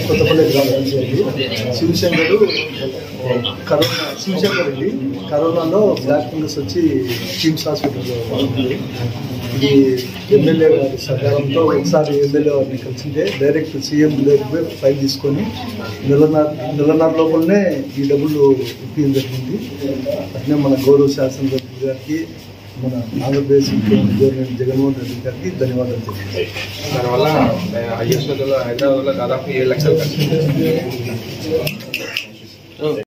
కొత్తపల్లి గ్రామ పంచాయతీ శివశంకరు కరోనా శివశంకర్ రెడ్డి కరోనాలో black fungus వచ్చి కిమ్స్ హాస్పిటల్లో ఉంది. ఇది ఎమ్మెల్యే గారి సహకారంతో ఒకసారి ఎమ్మెల్యే వారిని కలిసిందే డైరెక్ట్ సీఎం దగ్గర ఫైల్ తీసుకొని నెలన్నర నెలన్నర లోపలనే ఈ డబ్బులు ఇప్పించడం జరిగింది అట్లే మన గౌరవ శాసనసభ్యులు గారికి మన ఆంధ్రప్రదేశ్ ముఖ్యమంత్రి గవర్నమెంట్ జగన్మోహన్ రెడ్డి గారికి ధన్యవాదాలు తెలియజేస్తాను దానివల్ల ఐఎస్ఓలో హైదరాబాద్లో దాదాపు ఏడు లక్షలు ఖర్చు